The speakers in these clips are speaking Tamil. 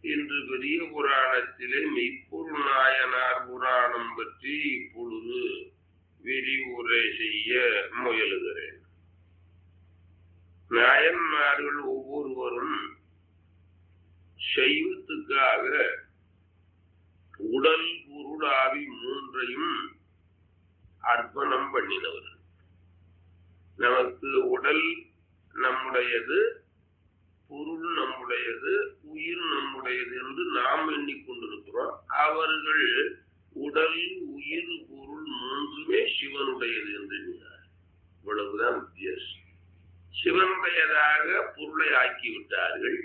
இன்று பெரிய புராணத்திலே மெய்ப்பொருள் நாயனார் புராணம் பற்றி இப்பொழுது விரிவுரை செய்ய முயலுகிறேன் நாயன்மார்கள் ஒவ்வொருவரும் சைவத்துக்காக உடல் பொருளாவி மூன்றையும் அர்ப்பணம் பண்ணினவர் நமக்கு உடல் நம்முடையது பொருள் நம்முடையது உயிர் நம்முடையது என்று நாம் எண்ணிக்கொண்டிருக்கிறோம் அவர்கள் உடல் உயிர் பொருள் மூன்றுமே சிவனுடையது என்று எண்ணினார் இவ்வளவுதான் வித்தியாசம் சிவனுடையதாக பொருளை ஆக்கிவிட்டார்கள்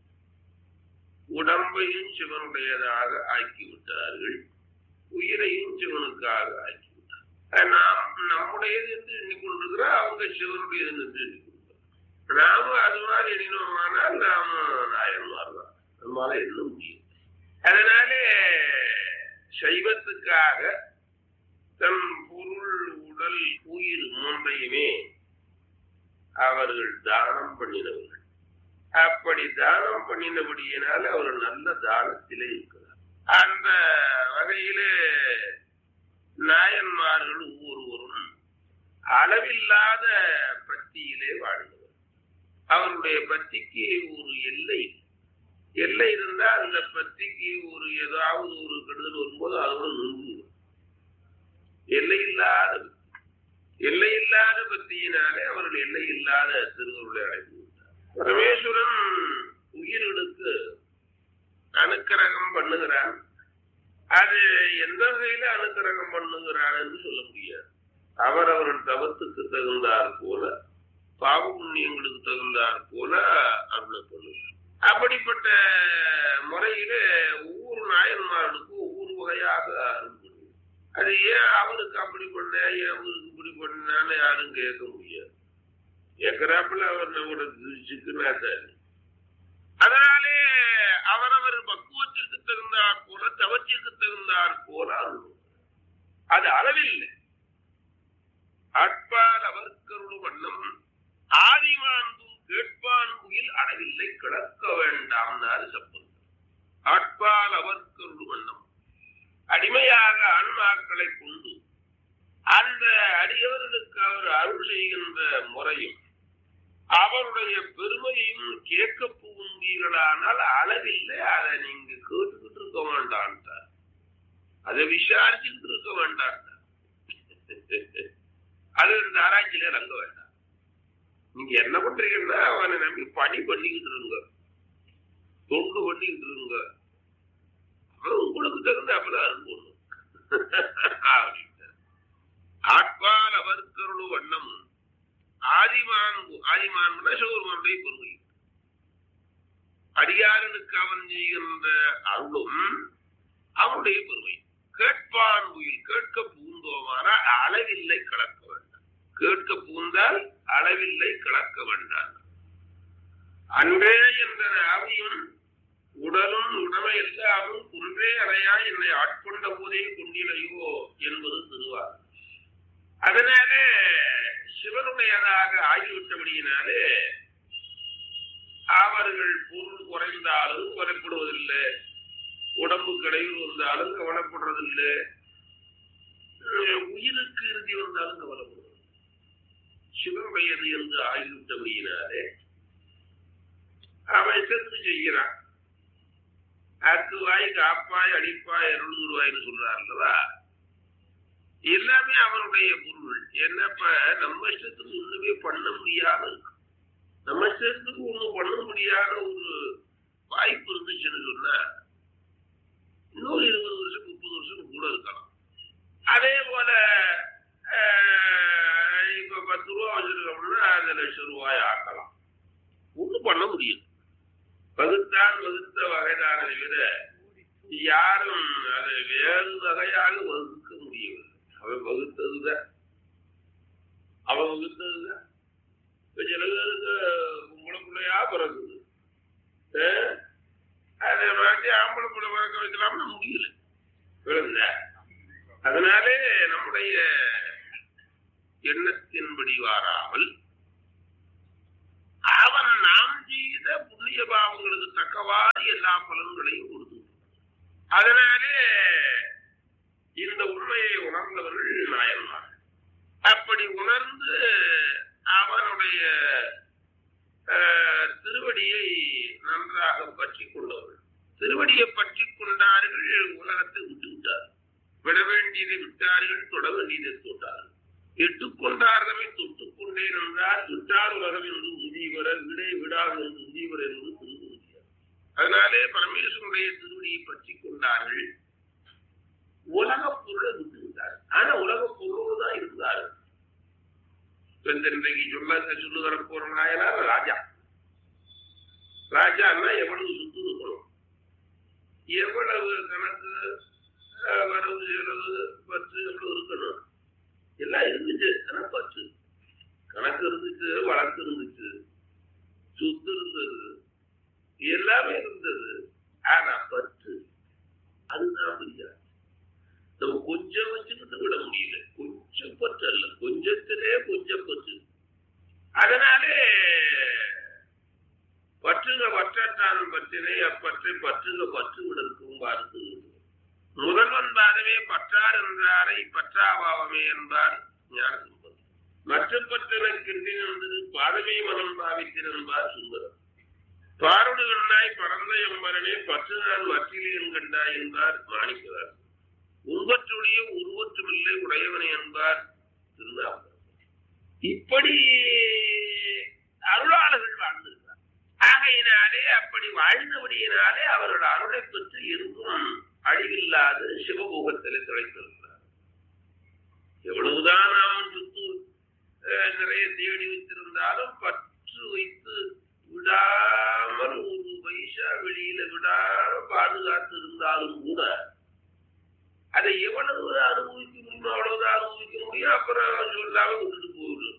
உடம்பையும் சிவனுடையதாக ஆக்கிவிட்டார்கள் உயிரையும் சிவனுக்காக ஆக்கிவிட்டார் நாம் நம்முடையது என்று எண்ணிக்கொண்டிருக்கிறோம் அவங்க சிவனுடையது என்று எண்ணிக்கொண்டிருக்கிறோம் நாம அது மாதிரி எண்ணினோமானால் நாம நாயன்மார் தான் நம்மளால எண்ண முடியும் அதனாலே சைவத்துக்காக தன் பொருள் உடல் உயிர் மூன்றையுமே அவர்கள் தானம் பண்ணினவர்கள் அப்படி தானம் பண்ணினபடியினால் அவர் நல்ல தானத்திலே இருக்கிறார் அந்த வகையிலே நாயன்மார்கள் ஒவ்வொருவரும் அளவில்லாத பத்தியிலே வாழ்ந்தவர் அவருடைய பத்திக்கு ஒரு எல்லை எல்லை இருந்தா அந்த பத்திக்கு ஒரு ஏதாவது ஒரு கெடுதல் வரும்போது அதோட நின்று எல்லை இல்லாத எல்லை இல்லாத பத்தியினாலே அவர்கள் எல்லை இல்லாத திருவருளை அடைந்து விட்டார் பரமேஸ்வரன் உயிர்களுக்கு அனுக்கிரகம் பண்ணுகிறான் அது எந்த வகையில அனுக்கிரகம் பண்ணுகிறான் என்று சொல்ல முடியாது அவர் அவர்கள் தவத்துக்கு தகுந்தார் போல பாவ புண்ணியங்களுக்கு தகுந்தார் போல அருளை பண்ணுகிறார் அப்படிப்பட்ட முறையில ஒவ்வொரு நாயன்மார்களுக்கும் ஒவ்வொரு வகையாக அருள் பண்ணுவார் அது ஏன் அவருக்கு அப்படி பண்ண ஏன் அவருக்கு இப்படி பண்ணான்னு யாரும் கேட்க முடியாது கேட்கிறாப்புல அவர் நம்மளோட சிக்குனா தான் அதனாலே அவரவர் பக்குவத்திற்கு தகுந்தார் போல தவத்திற்கு தகுந்தார் போல அருள் அது அளவில்லை அட்பால் அவர்க்கருள் வண்ணம் ஆதிமான்பும் கேட்பான் குயில் அளவில்லை கிடக்க வேண்டாம் சப்பல் அட்பால் அவர்க்கருள் வண்ணம் அடிமையாக ஆன்மாக்களை கொண்டு அந்த அடியவர்களுக்கு அவர் அருள் செய்கின்ற முறையும் அவருடைய பெருமையையும் கேட்க போகின்றீர்களானால் அளவில்லை அதை நீங்க கேட்டுக்கிட்டு இருக்க வேண்டான்ட்டார் அதை விசாரிச்சுக்கிட்டு இருக்க வேண்டான்ட்டார் அது இந்த ஆராய்ச்சியில இறங்க வேண்டாம் நீங்க என்ன பண்றீங்கன்னா அவனை நம்பி பணி பண்ணிக்கிட்டு இருங்க தொண்டு பண்ணிக்கிட்டு இருங்க அவன் உங்களுக்கு தகுந்த அப்பதான் அனுப்பணும் ஆட்பால் அவர்கருளு வண்ணம் ஆதிமான் ஆதிமான் சிவருமனுடைய பொறுமை அடியாரனுக்கு அவன் செய்கின்ற அருளும் அவனுடைய பெருமை கேட்பான் உயிர் கேட்க பூந்தோமான அளவில்லை கலக்க வேண்டாம் கேட்க பூந்தால் அளவில்லை கலக்க வேண்டாம் அன்றே என்ற ஆவியும் உடலும் உடமை எல்லாமும் குன்றே அறையா என்னை ஆட்கொண்ட போதே கொண்டிலையோ என்பது திருவார் அதனாலே சிவனுடையதாக ஆகிவிட்டபடியினாலே அவர்கள் பொருள் குறைந்தாலும் குறைப்படுவதில்லை உடம்பு கடையில் வந்தாலும் கவலைப்படுறதில்லை உயிருக்கு இறுதி வந்தாலும் கவலைப்படுவது சிவனுடையது என்று ஆகிவிட்டபடியினாலே அவன் செத்து செய்கிறான் அக்குவாய் காப்பாய் அடிப்பாய் அருள் ரூபாய்னு சொல்றார் அல்லவா எல்லாமே அவருடைய பொருள் என்னப்ப நம்ம இஷ்டத்துக்கு ஒண்ணுமே பண்ண முடியாத நம்ம இஷ்டத்துக்கு ஒண்ணும் பண்ண முடியாத ஒரு வாய்ப்பு இருந்துச்சுன்னு சொன்னா இன்னொரு இருபது வருஷம் முப்பது வருஷம் கூட இருக்கலாம் அதே போல இப்ப பத்து ரூபா வச்சிருக்கோம்னா அந்த லட்சம் ரூபாய் ஆக்கலாம் ஒண்ணும் பண்ண முடியும் வகுத்தான் வகுத்த வகைதானதை விட யாரும் அதை வேறு வகையாக வகுக்க முடியவில்லை அவன் வகுத்ததுதான் அவன் வகுத்ததுதான் இப்ப சில பேருக்கு பொம்பளை பிள்ளையா பிறகுது அதை மாற்றி ஆம்பளை பிள்ளை பிறக்க வைக்கலாம்னு முடியல விழுந்த அதனாலே நம்முடைய எண்ணத்தின்படி வாராமல் அவன் நாம் செய்த புண்ணிய புண்ணிய பாவங்களுக்கு தக்கவாறு எல்லா பலன்களையும் கொடுத்து அதனாலே இந்த உண்மையை உணர்ந்தவர்கள் நாயன்மார் அப்படி உணர்ந்து அவனுடைய அஹ், திருவடியை நன்றாக பற்றி கொண்டவர்கள் திருவடியை பற்றி கொண்டார்கள் உலகத்தை விட்டு விட்டார்கள் விட வேண்டியதை விட்டார்கள் தொட வேண்டியதை தொட்டார்கள் எட்டுக்கொண்டார்தமை தொட்டுக் கொண்டேன் என்றால் விட்டார் உலகம் என்று உதீவர விடை விடாது என்று உதீவர் என்று திருவுறுகிறார் அதனாலே பரமேஸ்வருடைய திருவடியை பற்றி கொண்டார்கள் உலகப் பொருளை விட்டு விட்டார்கள் ஆனா உலகப் பொருளோடு தான் இருந்தார்கள் இப்ப இந்த இன்றைக்கு சொல்ல சொல்லுகிற போற நாயனார் ராஜா ராஜான்னா எவ்வளவு சுத்து இருக்கணும் எவ்வளவு கணக்கு அஹ், வரவு செலவு பற்று எவ்வளவு இருக்கணும் எல்லாம் இருந்துச்சு ஆனா பற்று கணக்கு இருந்துச்சு வழக்கு இருந்துச்சு சுத்து இருந்தது எல்லாமே இருந்தது ஆனா பற்று அதுதான் புரியாது நம்ம கொஞ்சம் வச்சுக்கிட்டு விட முடியல கொஞ்சம் பற்று அல்ல கொஞ்சத்திலே கொஞ்சம் பற்று அதனாலே பற்றுக பற்றத்தான் பற்றினை அப்பற்றை பற்றுக பற்று விடற்கும் பார்த்து முதல்வன் பாதமே பற்றார் என்றாரை பற்றாபாவமே என்பார் ஞானசம்பந்தர் மற்ற பற்றனக்கின்றி என்பது பாதமே மனம் பாவித்தன் என்பார் சுந்தரம் பாருடு கண்டாய் பரந்த எம்பரனே பற்று நான் மற்றிலேன் கண்டாய் என்பார் மாணிக்கவார் உங்கற்றுடைய உருவற்றுமில்லை உடையவனை என்பார் திருநாவுக்கரசர் இப்படி அருளாளர்கள் வாழ்ந்திருக்கிறார் ஆகையினாலே அப்படி வாழ்ந்தபடியினாலே அவரோட அருளை பெற்று எங்கும் அழிவில்லாது சிவபோகத்திலே திளைத்திருக்கிறார் எவ்வளவுதான் நாம் சுத்து அஹ், நிறைய தேடி வைத்திருந்தாலும் பற்று வைத்து விடாமல் ஒரு பைசா வெளியில விடாம பாதுகாத்து இருந்தாலும் கூட அதை எவ்வளவு அனுபவிக்க முடியுமோ அவ்வளவுதான் அனுபவிக்க முடியும் அப்புறம் சொல்லாம விட்டுட்டு போயிடும்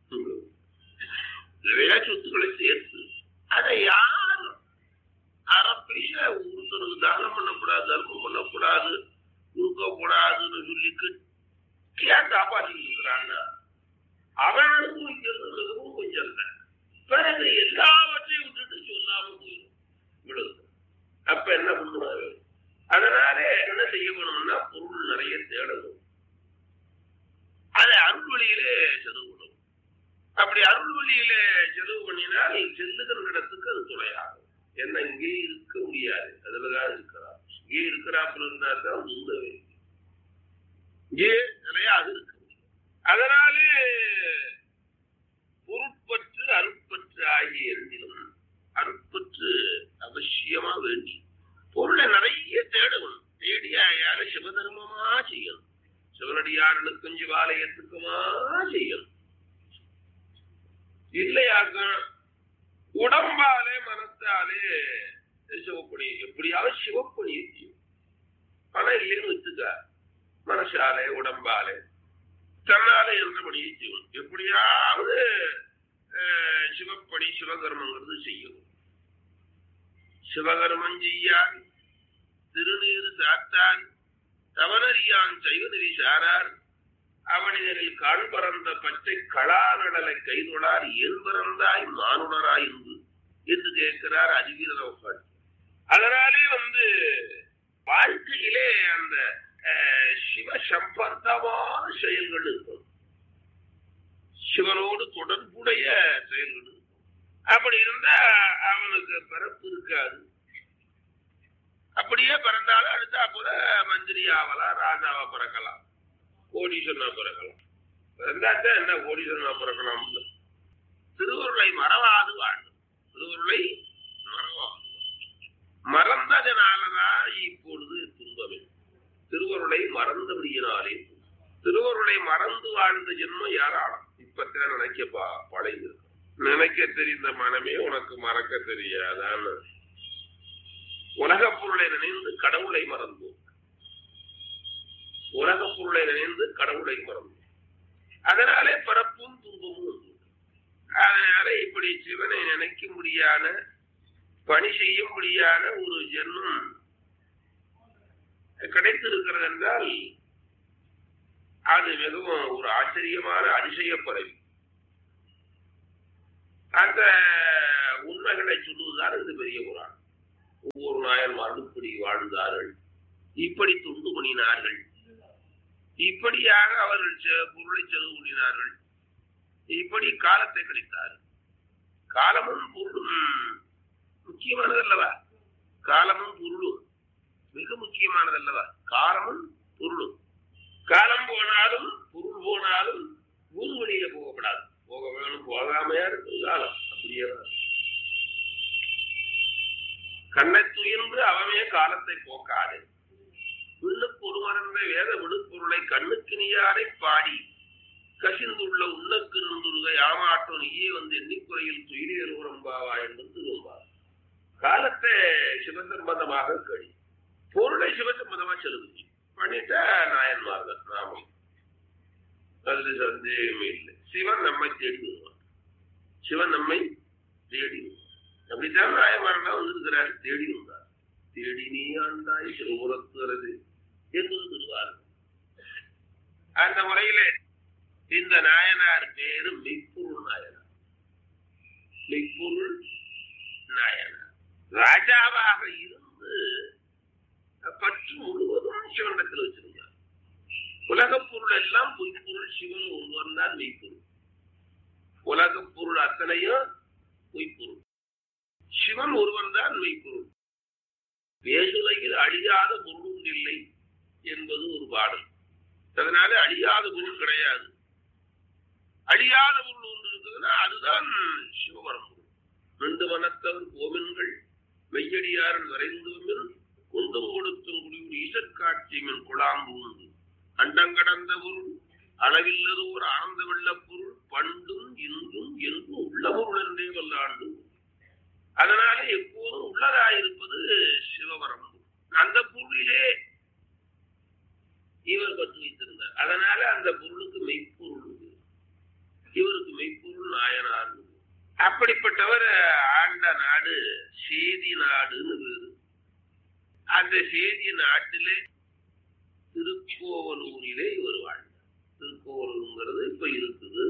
நிறைய சொத்துக்களை சேர்த்து அதை யார் அறப்பைய ஒருத்தருக்கு தானம் பண்ணக்கூடாது தர்மம் பண்ணக்கூடாது கொடுக்கக்கூடாதுன்னு சொல்லி கட்டியா காப்பாற்றிட்டு இருக்கிறான்னா அவன் அனுபவிக்கிறது மிகவும் கொஞ்சம் தான் பிறகு எல்லாவற்றையும் விட்டுட்டு சொல்லாம போயிடும் இவ்வளவு அப்ப என்ன பண்ணுவாரு அதனால என்ன செய்யணும்னா பொருள் நிறைய தேடணும் அதை அருள் வழியிலே செலவு பண்ணணும் அப்படி அருள் வழியிலே செலவு பண்ணினால் செல்லுகிற இடத்துக்கு அது துணையாகும் என்ன இங்கே இருக்க முடியாது அதுலதான் இருக்கிறார் இங்கே இருக்கிறாப்புல இருந்தா தான் முந்தவே இங்கே நிலையாக இருக்க முடியும் அதனாலே பொருட்பற்று அருட்பற்று ஆகிய இரண்டிலும் அருட்பற்று அவசியமா வேண்டி பொருளை நிறைய தேடணும் தேடி ஆயால சிவதர்மமா செய்யணும் சிவனடியார்களுக்கும் சிவாலயத்துக்குமா செய்யணும் இல்லையாக்க உடம்பாலே மனத்தாலே சிவப்பணி எப்படியாவது சிவப்பணி செய்யும் பணம் இல்லைன்னு வச்சுக்க மனசாலே உடம்பாலே தன்னாலே என்ற பணியை செய்யும் எப்படியாவது அஹ், சிவப்பணி சிவகர்மங்கிறது செய்யணும் சிவகர்மம் செய்யான் திருநீறு சாத்தான் தவனறியான் செய்வநெறி சாரார் அவனிதனில் காண் பறந்த பச்சை களாநடலை கைதொழார் ஏன் பிறந்தாய் மானுடராய் என்று என்று கேட்கிறார் அறிவீரர் அதனாலே வந்து வாழ்க்கையிலே அந்த அஹ், சிவ சம்பந்தமான செயல்கள் இருக்கும் சிவனோடு தொடர்புடைய செயல்கள் இருக்கும் அப்படி இருந்தா அவனுக்கு பிறப்பு இருக்காது அப்படியே பிறந்தாலும் அடுத்தா போல மந்திரி ஆகலாம் ராஜாவா பிறக்கலாம் கோடீஸ்வரனா பிறக்கலாம் பிறந்தாத்தான் என்ன கோடீஸ்வரனா பிறக்கலாம் திருவருளை மறவாது வாழும் திருவருளை மறவாது மறந்ததனாலதான் இப்பொழுது துன்பமே திருவருளை மறந்தபடியினாலே திருவருளை மறந்து வாழ்ந்த ஜென்மம் யாராலும் இப்பத்தான் நினைக்கப்பா பழகி நினைக்க தெரிந்த மனமே உனக்கு மறக்க தெரியாதான்னு உலகப் பொருளை நினைந்து கடவுளை மறந்தோம் உலகப் பொருளை நினைந்து கடவுளை மறந்தோம் அதனாலே பிறப்பும் துன்பமும் உண்டு. அதனால இப்படி சிவனை நினைக்க முடியாத பணி செய்ய முடியாத ஒரு ஜென்மம் கிடைத்திருக்கிறது என்றால் அது மிகவும் ஒரு ஆச்சரியமான அதிசய பறவை அந்த உண்மைகளை சொல்லுவதுதான் இந்த பெரிய புராணம் ஒவ்வொரு நாயன்மாரும் இப்படி வாழ்ந்தார்கள் இப்படி துண்டு பண்ணினார்கள் இப்படியாக அவர்கள் செ- பொருளை செலவு பண்ணினார்கள் இப்படி காலத்தை கழித்தார்கள் காலமும் பொருளும் முக்கியமானது அல்லவா காலமும் பொருளும் மிக முக்கியமானது அல்லவா காலமும் பொருளும் காலம் போனாலும் பொருள் போனாலும் ஊர் வழியில போகப்படாது போக வேணும் போகாமையா இருக்கு காலம் அப்படியே தான். கண்ணை துயின்று அவமே காலத்தை போக்காது விண்ணுக்கு ஒரு மறந்த வேத விழுப்பொருளை கண்ணுக்கு நீயாரை பாடி கசிந்துள்ள உன்னக்கு நின்றுருக யாமாட்டோ நீயே வந்து எண்ணிக்குறையில் துயிலேறு உரம்பாவா என்று திரும்பார் காலத்தை சிவசம்பந்தமாக கழி பொருளை சிவசம்பந்தமா செலுத்தி பண்ணிட்டா நாயன்மார்கள் நாமம் அதுல சந்தேகமே இல்லை சிவன் நம்மை தேடி வருவான் சிவன் நம்மை தேடி வருவான் அப்படித்தான் நாயன்மாரெல்லாம் வந்திருக்கிறார் தேடி வந்தார் தேடி நீ ஆண்டாய் சிறுபுறத்துறது என்பது திருவாரூர் அந்த முறையிலே இந்த நாயனார் பேரு மெய்ப்பொருள் நாயனார் மெய்ப்பொருள் நாயனார் ராஜாவாக இருந்து பற்று முழுவதும் சிவனிடத்தில் வச்சிருந்தார் உலகப் பொருள் எல்லாம் பொய்ப்பொருள் சிவன் ஒருவன் தான் மெய்ப்பொருள் உலகப் பொருள் அத்தனையும் பொய்ப்பொருள் சிவன் ஒருவன் தான் மெய்ப்பொருள் பேசுலையில் அழியாத பொருளும் இல்லை என்பது ஒரு பாடல் அதனால அழியாத பொருள் கிடையாது அழியாத பொருள் ஒன்று இருக்குதுன்னா அதுதான் சிவபரம் பொருள் ரெண்டு மனத்தவர் கோவில்கள் மெய்யடியாரன் வரைந்துமின் குண்டும் கொடுத்தும் குடியூர் ஈசற்காட்சிமின் குழாம்பு உண்டு அண்டங்கடந்த பொருள் அளவில்லது ஒரு ஆனந்த வெள்ளப் பொருள் பண்டும் இன்றும் என்றும் உள்ள பொருள் என்றே வல்லாண்டு அதனால எப்போதும் உள்ளதாயிருப்பது சிவபரம் அந்த பொருளிலே இவர் பற்று வைத்திருந்தார் அதனால அந்த பொருளுக்கு மெய்ப்பொருள் உண்டு. இவருக்கு மெய்ப்பொருள் நாயனார் உண்டு. அப்படிப்பட்டவர் ஆண்ட நாடு சேதி நாடுன்னு பேரு அந்த சேதி நாட்டிலே திருக்கோவலூரிலே இவர் வாழ்ந்தார் திருக்கோவலூருங்கிறது இப்ப இருக்குது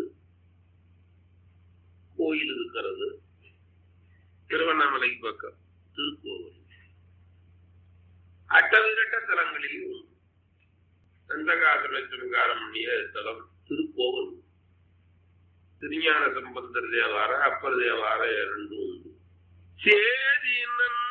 கோயில் இருக்கிறது திருவண்ணாமலைக்கு பக்கம் திருக்கோவில் அட்டவிரட்ட தலங்களில் உண்டு சந்தகாசுரங்காரம் தலம் திருக்கோவில் திருஞான சம்பந்தர் தேவார அப்பர் தேவார இரண்டு உண்டு சேதி நன்